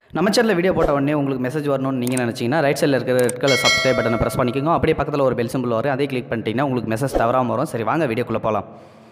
நம்ம சேனலில் வீடியோ போட்ட உடனே உங்களுக்கு மெசேஜ் வரணும்னு நீங்கள் நினச்சிங்கன்னா ரைட் சைடில் இருக்கிற ரெட் கலர் சப்ஸ்கிரைப் பட்டனை ப்ரெஸ் பண்ணிக்கோங்க அப்படியே பக்கத்தில் ஒரு பெல் சிம்பிள் வரும் அதே கிளிக் பண்ணிட்டீங்கன்னா உங்களுக்கு மெசேஜ் தவறாமல் வரும் சரி வாங்க வீடியோக்குள்ளே போகலாம்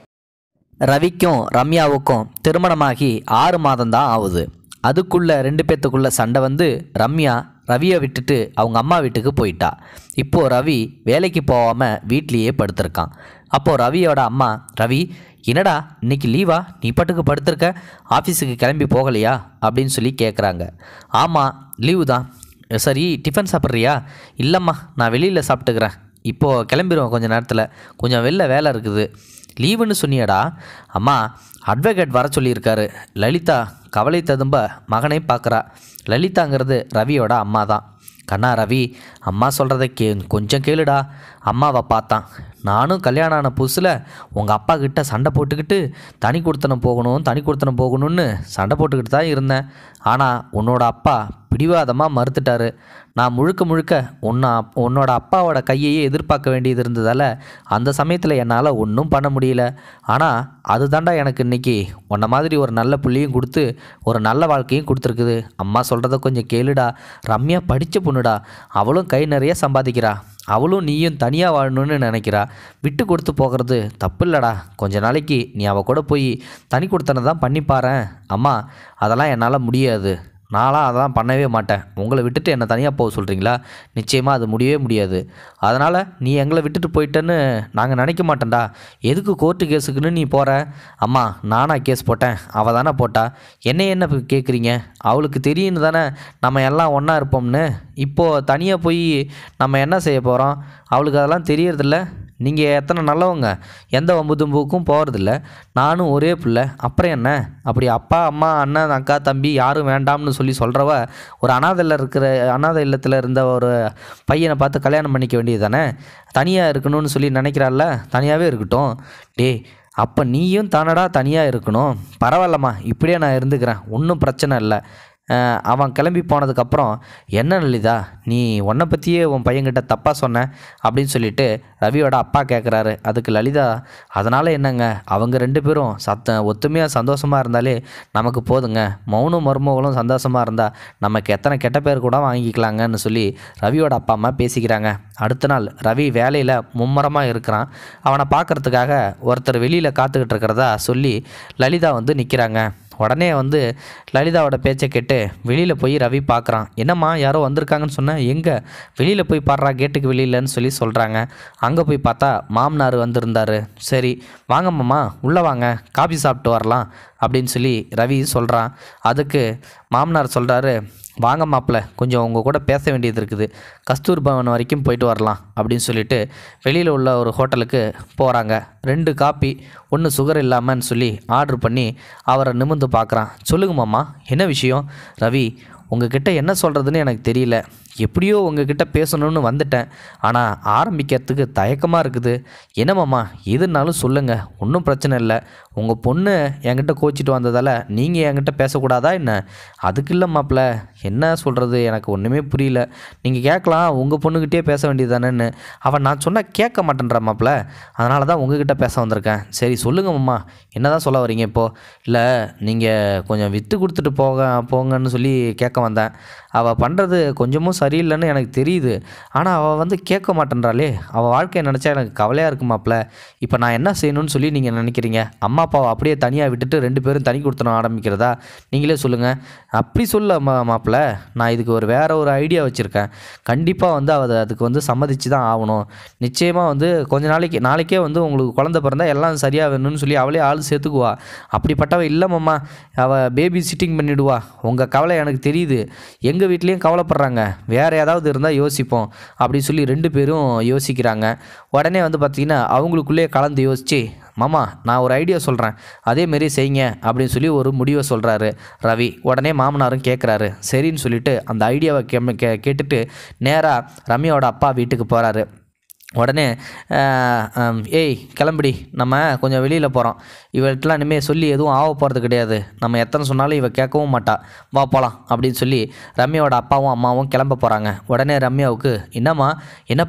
ரவிக்கும் ரம்யாவுக்கும் திருமணமாகி ஆறு மாதம்தான் ஆகுது அதுக்குள்ள ரெண்டு பேத்துக்குள்ள சண்டை வந்து ரம்யா ரவியை விட்டுட்டு அவங்க அம்மா வீட்டுக்கு போயிட்டா இப்போ ரவி வேலைக்கு போகாமல் வீட்லேயே படுத்திருக்கான் அப்போ ரவியோட அம்மா ரவி என்னடா இன்னைக்கு லீவா நீ பாட்டுக்கு படுத்திருக்க ஆஃபீஸுக்கு கிளம்பி போகலையா அப்படின்னு சொல்லி கேட்குறாங்க ஆமாம் லீவு தான் சரி டிஃபன் சாப்பிட்றியா இல்லைம்மா நான் வெளியில் சாப்பிட்டுக்கிறேன் இப்போது கிளம்பிடுவோம் கொஞ்சம் நேரத்தில் கொஞ்சம் வெளில வேலை இருக்குது லீவுன்னு சொன்னியடா அம்மா அட்வொகேட் வர சொல்லியிருக்காரு லலிதா கவலை ததும்ப மகனை பார்க்குறா லலிதாங்கிறது ரவியோட அம்மா தான் கண்ணா ரவி அம்மா சொல்கிறத கே கொஞ்சம் கேளுடா அம்மாவை பார்த்தான் நானும் கல்யாணம் ஆன புதுசில் உங்கள் அப்பா கிட்ட சண்டை போட்டுக்கிட்டு தனி கொடுத்தனம் போகணும் தனி கொடுத்தனம் போகணும்னு சண்டை போட்டுக்கிட்டு தான் இருந்தேன் ஆனால் உன்னோட அப்பா பிடிவாதமாக மறுத்துட்டாரு நான் முழுக்க முழுக்க உன்னை உன்னோட அப்பாவோட கையையே எதிர்பார்க்க வேண்டியது இருந்ததால் அந்த சமயத்தில் என்னால் ஒன்றும் பண்ண முடியல ஆனால் அதுதாண்டா எனக்கு இன்னைக்கு உன்னை மாதிரி ஒரு நல்ல புள்ளியும் கொடுத்து ஒரு நல்ல வாழ்க்கையும் கொடுத்துருக்குது அம்மா சொல்கிறத கொஞ்சம் கேளுடா ரம்யா படித்த பொண்ணுடா அவளும் கை நிறைய சம்பாதிக்கிறா அவளும் நீயும் தனியாக வாழணும்னு நினைக்கிறா விட்டு கொடுத்து போகிறது தப்பு இல்லைடா கொஞ்ச நாளைக்கு நீ அவள் கூட போய் தனி கொடுத்தனை தான் பண்ணி பாரேன் அம்மா அதெல்லாம் என்னால் முடியாது நான்லாம் அதெல்லாம் பண்ணவே மாட்டேன் உங்களை விட்டுட்டு என்னை தனியாக போக சொல்கிறீங்களா நிச்சயமாக அது முடியவே முடியாது அதனால் நீ எங்களை விட்டுட்டு போயிட்டேன்னு நாங்கள் நினைக்க மாட்டேன்டா எதுக்கு கோர்ட்டு கேஸுக்குன்னு நீ போகிற அம்மா நானா கேஸ் போட்டேன் அவள் தானே போட்டா என்ன என்ன இப்ப கேட்குறீங்க அவளுக்கு தெரியும்னு தானே நம்ம எல்லாம் ஒன்றா இருப்போம்னு இப்போது தனியாக போய் நம்ம என்ன செய்ய போகிறோம் அவளுக்கு அதெல்லாம் தெரியறதில்ல நீங்கள் எத்தனை நல்லவங்க எந்த வம்பு தும்புக்கும் போகிறதில்ல நானும் ஒரே பிள்ளை அப்புறம் என்ன அப்படி அப்பா அம்மா அண்ணன் அக்கா தம்பி யாரும் வேண்டாம்னு சொல்லி சொல்கிறவ ஒரு அனாதையில் இருக்கிற அனாதை இல்லத்தில் இருந்த ஒரு பையனை பார்த்து கல்யாணம் பண்ணிக்க வேண்டியது தானே தனியாக இருக்கணும்னு சொல்லி நினைக்கிறாள்ல தனியாகவே இருக்கட்டும் டேய் அப்போ நீயும் தானடா தனியாக இருக்கணும் பரவாயில்லம்மா இப்படியே நான் இருந்துக்கிறேன் ஒன்றும் பிரச்சனை இல்லை அஹ் அவன் கிளம்பி போனதுக்கப்புறம் என்ன லலிதா நீ உன்னை பற்றியே உன் பையன்கிட்ட தப்பாக சொன்ன அப்படின்னு சொல்லிட்டு ரவியோட அப்பா கேட்குறாரு அதுக்கு லலிதா அதனால் என்னங்க அவங்க ரெண்டு பேரும் சத்த ஒத்துமையாக சந்தோஷமாக இருந்தாலே நமக்கு போதுங்க மௌனும் மருமகளும் சந்தோஷமாக இருந்தால் நமக்கு எத்தனை கெட்ட பேர் கூட வாங்கிக்கலாங்கன்னு சொல்லி ரவியோட அப்பா அம்மா பேசிக்கிறாங்க அடுத்த நாள் ரவி வேலையில் மும்முரமாக இருக்கிறான் அவனை பார்க்கறதுக்காக ஒருத்தர் வெளியில் காத்துக்கிட்டு இருக்கிறதா சொல்லி லலிதா வந்து நிற்கிறாங்க உடனே வந்து லலிதாவோட பேச்சை கேட்டு வெளியில் போய் ரவி பார்க்குறான் என்னம்மா யாரோ வந்திருக்காங்கன்னு சொன்னேன் எங்கே வெளியில் போய் பாடுறா கேட்டுக்கு வெளியிலன்னு சொல்லி சொல்கிறாங்க அங்கே போய் பார்த்தா மாமனார் வந்திருந்தாரு சரி வாங்க மாமா உள்ளே வாங்க காபி சாப்பிட்டு வரலாம் அப்படின்னு சொல்லி ரவி சொல்கிறான் அதுக்கு மாமனார் சொல்கிறாரு வாங்க மாப்பிள்ள கொஞ்சம் உங்கள் கூட பேச வேண்டியது இருக்குது கஸ்தூர் பவன் வரைக்கும் போயிட்டு வரலாம் அப்படின்னு சொல்லிட்டு வெளியில் உள்ள ஒரு ஹோட்டலுக்கு போகிறாங்க ரெண்டு காப்பி ஒன்று சுகர் இல்லாமன்னு சொல்லி ஆர்டர் பண்ணி அவரை நிமிர்ந்து பார்க்குறான் சொல்லுங்க மாமா என்ன விஷயம் ரவி உங்ககிட்ட என்ன சொல்கிறதுன்னு எனக்கு தெரியல எப்படியோ உங்ககிட்ட பேசணும்னு வந்துட்டேன் ஆனால் ஆரம்பிக்கிறதுக்கு தயக்கமாக இருக்குது என்ன மாமா எதுனாலும் சொல்லுங்கள் ஒன்றும் பிரச்சனை இல்லை உங்கள் பொண்ணு என்கிட்ட கோச்சிட்டு வந்ததால் நீங்கள் என்கிட்ட பேசக்கூடாதா என்ன அதுக்கு இல்லை மாப்பிள்ள என்ன சொல்கிறது எனக்கு ஒன்றுமே புரியல நீங்கள் கேட்கலாம் உங்கள் பொண்ணுக்கிட்டே பேச வேண்டியது தானேன்னு அவன் நான் சொன்னால் கேட்க மாட்டேன்றா மாப்பிள்ள அதனால தான் உங்ககிட்ட பேச வந்திருக்கேன் சரி சொல்லுங்க மாமா என்ன தான் சொல்ல வரீங்க இப்போது இல்லை நீங்கள் கொஞ்சம் விட்டு கொடுத்துட்டு போக போங்கன்னு சொல்லி கேட்க வந்தேன் அவள் பண்ணுறது கொஞ்சமும் சரியில்லைன்னு எனக்கு தெரியுது ஆனால் அவள் வந்து கேட்க மாட்டேன்றாளே அவள் வாழ்க்கையை நினச்சா எனக்கு கவலையாக இருக்கு மாப்பிள்ள இப்போ நான் என்ன செய்யணும்னு சொல்லி நீங்கள் நினைக்கிறீங்க அம்மா அப்பாவை அப்படியே தனியாக விட்டுட்டு ரெண்டு பேரும் தனி கொடுத்தணும் ஆரம்பிக்கிறதா நீங்களே சொல்லுங்கள் அப்படி சொல்ல மா மாப்பிள்ள நான் இதுக்கு ஒரு வேற ஒரு ஐடியா வச்சுருக்கேன் கண்டிப்பாக வந்து அவள் அதுக்கு வந்து சம்மதிச்சு தான் ஆகணும் நிச்சயமாக வந்து கொஞ்ச நாளைக்கு நாளைக்கே வந்து உங்களுக்கு குழந்தை பிறந்தா எல்லாம் சரியாக வேணும்னு சொல்லி அவளே ஆள் சேர்த்துக்குவா அப்படிப்பட்டவ இல்லை மாமா அவள் பேபி சிட்டிங் பண்ணிடுவா உங்கள் கவலை எனக்கு தெரியுது எங்கள் வீட்லேயும் கவலைப்படுறாங்க வேறு ஏதாவது இருந்தால் யோசிப்போம் அப்படி சொல்லி ரெண்டு பேரும் யோசிக்கிறாங்க உடனே வந்து பார்த்திங்கன்னா அவங்களுக்குள்ளேயே கலந்து யோசிச்சு மாமா நான் ஒரு ஐடியா சொல்கிறேன் அதேமாரி செய்யுங்க அப்படின்னு சொல்லி ஒரு முடிவை சொல்கிறாரு ரவி உடனே மாமனாரும் கேட்குறாரு சரின்னு சொல்லிட்டு அந்த ஐடியாவை கே கே கேட்டுட்டு நேராக ரம்யாவோட அப்பா வீட்டுக்கு போகிறாரு உடனே ஆஹ், ஆம், ஏய் கிளம்புடி நம்ம கொஞ்சம் வெளியில் போகிறோம் இவள்கிட்டலாம் இனிமேல் சொல்லி எதுவும் ஆக போகிறது கிடையாது நம்ம எத்தனை சொன்னாலும் இவ கேட்கவும் மாட்டா வா போகலாம் அப்படின்னு சொல்லி ரம்யாவோட அப்பாவும் அம்மாவும் கிளம்ப போகிறாங்க உடனே ரம்யாவுக்கு என்னம்மா என்னப்பா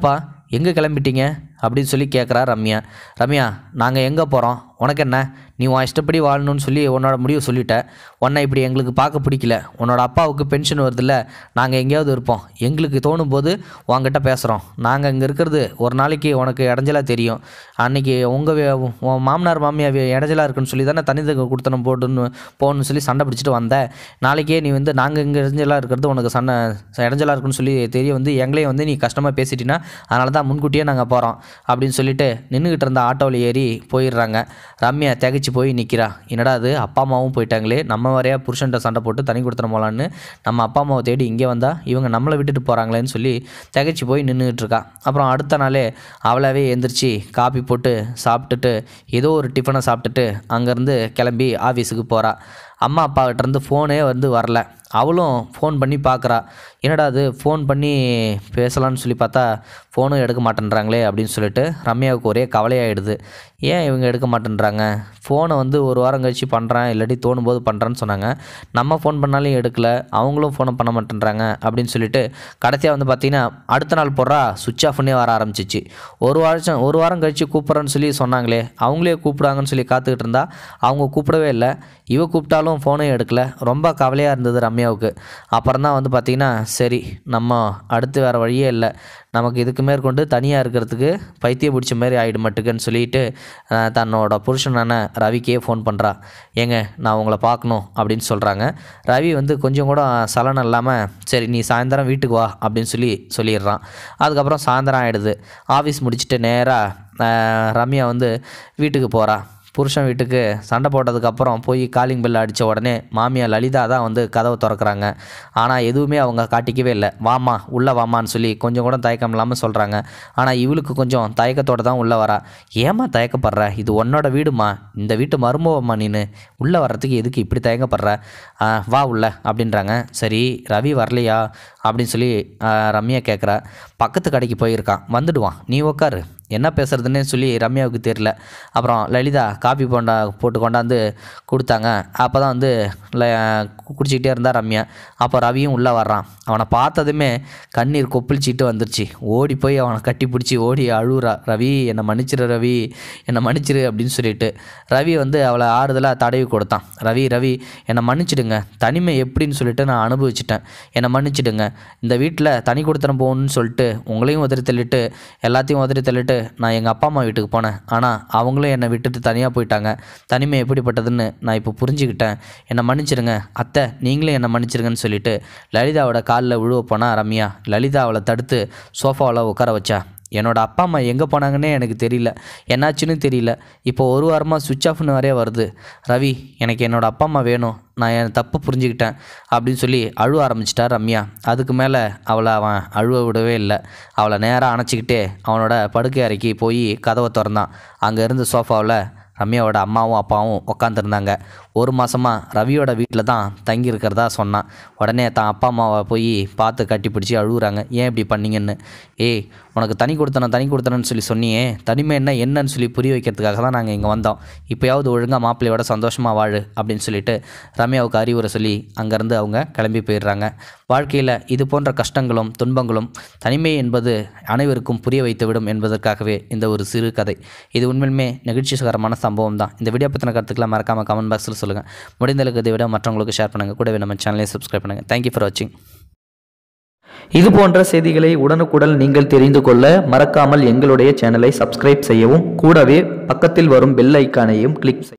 எங்கே கிளம்பிட்டீங்க அப்படின்னு சொல்லி கேட்குறா ரம்யா ரம்யா நாங்கள் எங்கே போகிறோம் உனக்கு என்ன நீ உன் இஷ்டப்படி வாழணும்னு சொல்லி உன்னோட முடிவு சொல்லிட்ட உன்னை இப்படி எங்களுக்கு பார்க்க பிடிக்கல உன்னோட அப்பாவுக்கு பென்ஷன் வருதுல்ல நாங்கள் எங்கேயாவது இருப்போம் எங்களுக்கு தோணும் போது உங்ககிட்ட பேசுகிறோம் நாங்கள் இங்கே இருக்கிறது ஒரு நாளைக்கு உனக்கு இடைஞ்சலாக தெரியும் அன்னைக்கு உங்கள் உன் மாமனார் மாமியார் இடைஞ்சலாக இருக்குன்னு சொல்லி தானே தனித்தக கொடுத்தனம் போட்டுன்னு போகணும்னு சொல்லி சண்டை பிடிச்சிட்டு வந்த நாளைக்கே நீ வந்து நாங்கள் இங்கே இடைஞ்சலாக இருக்கிறது உனக்கு சண்டை இடைஞ்சலாக இருக்குன்னு சொல்லி தெரிய வந்து எங்களையும் வந்து நீ கஷ்டமாக பேசிட்டினா அதனால தான் முன்கூட்டியே நாங்கள் போகிறோம் அப்படின்னு சொல்லிட்டு நின்றுக்கிட்டு இருந்த ஆட்டோவில் ஏறி போயிடுறாங்க ரம்யா திகச்சு போய் நிற்கிறா என்னடா அது அப்பா அம்மாவும் போயிட்டாங்களே நம்ம வரையா புருஷன்ட்ட சண்டை போட்டு தனி கொடுத்துட போலான்னு நம்ம அப்பா அம்மாவை தேடி இங்கே வந்தால் இவங்க நம்மளை விட்டுட்டு போகிறாங்களேன்னு சொல்லி திகச்சு போய் நின்றுக்கிட்டு இருக்கா அப்புறம் அடுத்த நாளே அவளாவே எந்திரிச்சு காப்பி போட்டு சாப்பிட்டுட்டு ஏதோ ஒரு டிஃபனை சாப்பிட்டுட்டு அங்கேருந்து கிளம்பி ஆஃபீஸுக்கு போகிறா அம்மா அப்பா கிட்டேருந்து ஃபோனே வந்து வரல அவளும் ஃபோன் பண்ணி பார்க்குறா என்னடா அது ஃபோன் பண்ணி பேசலான்னு சொல்லி பார்த்தா ஃபோனும் எடுக்க மாட்டேன்றாங்களே அப்படின்னு சொல்லிட்டு ரம்யாவுக்கு ஒரே கவலையாயிடுது ஏன் இவங்க எடுக்க மாட்டேன்றாங்க ஃபோனை வந்து ஒரு வாரம் கழிச்சு பண்ணுறேன் இல்லாட்டி தோணும் போது பண்ணுறேன்னு சொன்னாங்க நம்ம ஃபோன் பண்ணாலும் எடுக்கல அவங்களும் ஃபோனை பண்ண மாட்டேன்றாங்க அப்படின்னு சொல்லிட்டு கடைசியாக வந்து பார்த்தீங்கன்னா அடுத்த நாள் போடுறா சுவிட்ச் ஆஃப்னே வர ஆரம்பிச்சிச்சு ஒரு வாரம் ஒரு வாரம் கழிச்சு கூப்பிட்றேன்னு சொல்லி சொன்னாங்களே அவங்களே கூப்பிடுவாங்கன்னு சொல்லி காத்துக்கிட்டு இருந்தா அவங்க கூப்பிடவே இல்லை இவ கூப்பிட்டாலும் ஃபோனே எடுக்கல ரொம்ப கவலையாக இருந்தது ரம்யாவுக்கு அப்புறம் தான் வந்து பார்த்திங்கன்னா சரி நம்ம அடுத்து வேறு வழியே இல்லை நமக்கு இதுக்கு மேற்கொண்டு தனியாக இருக்கிறதுக்கு பைத்தியம் பிடிச்ச மாதிரி ஆகிடும் மட்டுக்குன்னு சொல்லிட்டு அஹ், தன்னோட புருஷனான ரவிக்கே ஃபோன் பண்ணுறா ஏங்க நான் உங்களை பார்க்கணும் அப்படின்னு சொல்கிறாங்க ரவி வந்து கொஞ்சம் கூட சலனம் இல்லாமல் சரி நீ சாயந்தரம் வீட்டுக்கு வா அப்படின்னு சொல்லி சொல்லிடுறான் அதுக்கப்புறம் சாயந்தரம் ஆகிடுது ஆஃபீஸ் முடிச்சுட்டு நேராக ரம்யா வந்து வீட்டுக்கு போகிறா புருஷன் வீட்டுக்கு சண்டை போட்டதுக்கப்புறம் போய் காலிங் பெல் அடித்த உடனே மாமியார் லலிதா தான் வந்து கதவை திறக்கறாங்க ஆனால் எதுவுமே அவங்க காட்டிக்கவே இல்லை வாமா உள்ளே வாமான்னு சொல்லி கொஞ்சம் கூட தயக்கம் இல்லாமல் சொல்கிறாங்க ஆனால் இவளுக்கு கொஞ்சம் தயக்கத்தோடு தான் உள்ளே வரா ஏம்மா தயக்கப்படுற இது உன்னோட வீடுமா இந்த வீட்டு மருமவம்மா நீனு உள்ளே வர்றதுக்கு எதுக்கு இப்படி தயங்கப்படுற ஆ, வா உள்ள அப்படின்றாங்க சரி ரவி வரலையா அப்படின்னு சொல்லி ஆ, ரம்யா கேட்குறா பக்கத்து கடைக்கு போயிருக்கான் வந்துடுவான் நீ உக்காரு என்ன பேசுறதுன்னே சொல்லி ரம்யாவுக்கு தெரியல அப்புறம் லலிதா காப்பி போண்டா போட்டு கொண்டாந்து கொடுத்தாங்க அப்போ தான் வந்து ல- கு- குடிச்சிக்கிட்டே இருந்தா ரம்யா அப்போ ரவியும் உள்ளே வர்றான் அவனை பார்த்ததுமே கண்ணீர் கொப்பளிச்சிட்டு வந்துருச்சு ஓடி போய் அவனை கட்டி பிடிச்சி ஓடி அழுவுறா ரவி என்னை மன்னிச்சிரு ரவி என்னை மன்னிச்சிரு அப்படின்னு சொல்லிட்டு ரவி வந்து அவளை ஆறுதலாக தடவி கொடுத்தான் ரவி ரவி என்னை மன்னிச்சிடுங்க தனிமை எப்படின்னு சொல்லிட்டு நான் அனுபவிச்சிட்டேன் என்னை மன்னிச்சிடுங்க இந்த வீட்டில் தனி கொடுத்தனம் போகணும்னு சொல்லிட்டு உங்களையும் உதறி தள்ளிட்டு எல்லாத்தையும் உதறி தள்ளிட்டு நான் எங்கள் அப்பா அம்மா வீட்டுக்கு போனேன் ஆனால் அவங்களும் என்னை விட்டுட்டு தனியாக போயிட்டாங்க தனிமை எப்படிப்பட்டதுன்னு நான் இப்போ புரிஞ்சுக்கிட்டேன் என்னை மன்னிச்சிடுங்க அத்தை நீங்களும் என்னை மன்னிச்சிருங்கன்னு சொல்லிட்டு லலிதாவோட காலில் விழுவ போனா ரம்யா லலிதா அவளை தடுத்து சோஃபாவில் உட்கார வச்சா என்னோட அப்பா அம்மா எங்கே போனாங்கன்னே எனக்கு தெரியல என்னாச்சுன்னு தெரியல இப்போ ஒரு வாரமாக சுவிட்ச் ஆஃப்னு வரைய வருது ரவி எனக்கு என்னோட அப்பா அம்மா வேணும் நான் என் தப்பு புரிஞ்சுக்கிட்டேன் அப்படின்னு சொல்லி அழுவ ஆரம்பிச்சிட்டா ரம்யா அதுக்கு மேலே அவளை அவன் அழுவ விடவே இல்லை அவளை நேராக அணைச்சிக்கிட்டே அவனோட படுக்கை அறைக்கு போய் கதவை திறந்தான் அங்கே இருந்த சோஃபாவில் ரம்யாவோட அம்மாவும் அப்பாவும் உட்காந்துருந்தாங்க ஒரு மாதமாக ரவியோட வீட்டில் தான் தங்கி இருக்கிறதா சொன்னான் உடனே தான் அப்பா அம்மாவை போய் பார்த்து கட்டி பிடிச்சி அழுகுறாங்க ஏன் இப்படி பண்ணீங்கன்னு ஏய் உனக்கு தனி கொடுத்தன தனி கொடுத்தனன்னு சொல்லி சொன்னியே தனிமை என்ன என்னன்னு சொல்லி புரிய வைக்கிறதுக்காக தான் நாங்கள் இங்கே வந்தோம் இப்போயாவது ஒழுங்காக மாப்பிள்ளையோட சந்தோஷமாக வாழு அப்படின்னு சொல்லிட்டு ரம்யாவுக்கு அறிவுரை சொல்லி அங்கேருந்து அவங்க கிளம்பி போயிடுறாங்க வாழ்க்கையில் இது போன்ற கஷ்டங்களும் துன்பங்களும் தனிமை என்பது அனைவருக்கும் புரிய வைத்துவிடும் என்பதற்காகவே இந்த ஒரு சிறு கதை இது உண்மையிலுமே நெகிழ்ச்சிகரமான சம்பவம் தான் இந்த வீடியோ பற்றின கருத்துக்களை மறக்காமல் கமெண்ட் பாக்ஸில் சொல்லுங்கள் முடிந்தளவுக்கு இதை விட மற்றவங்களுக்கு ஷேர் பண்ணுங்கள் கூடவே நம்ம சேனலையும் சப்ஸ்கிரைப் பண்ணுங்கள் தேங்க்யூ ஃபார் வாட்சிங் இது போன்ற செய்திகளை உடனுக்குடன் நீங்கள் தெரிந்து கொள்ள மறக்காமல் எங்களுடைய சேனலை சப்ஸ்கிரைப் செய்யவும் கூடவே பக்கத்தில் வரும் பெல் ஐக்கானையும் கிளிக் செய்யவும்